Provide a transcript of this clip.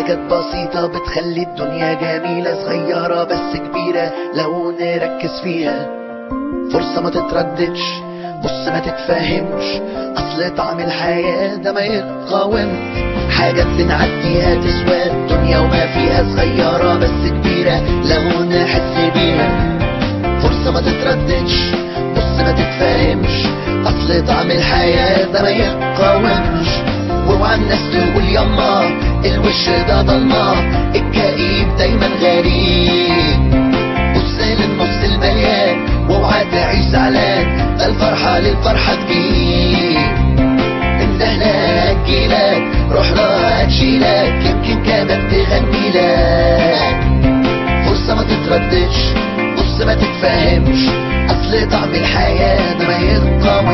حاجات بسيطة بتخلي الدنيا جميلة صغيرة بس كبيرة لو نركز فيها فرصة ما تترددش بص ما تتفهمش اصل طعم الحياة ده ما يتقاومش حاجات بنعديها تسوى الدنيا وما فيها صغيرة بس كبيرة لو نحس بيها فرصة ما تترددش بص ما تتفهمش اصل طعم الحياة ده ما يتقاومش واوعى الناس تقول يما الوش ده ضلمة الكئيب دايما غريب بص للنص المليان واوعى تعيش زعلان ده الفرحة للفرحة تجيب انت هناك جيلك روح لها تشيلك يمكن كمان تغني لك فرصة ما تترددش بص ما تتفهمش اصل طعم الحياة ده ما يتقاومش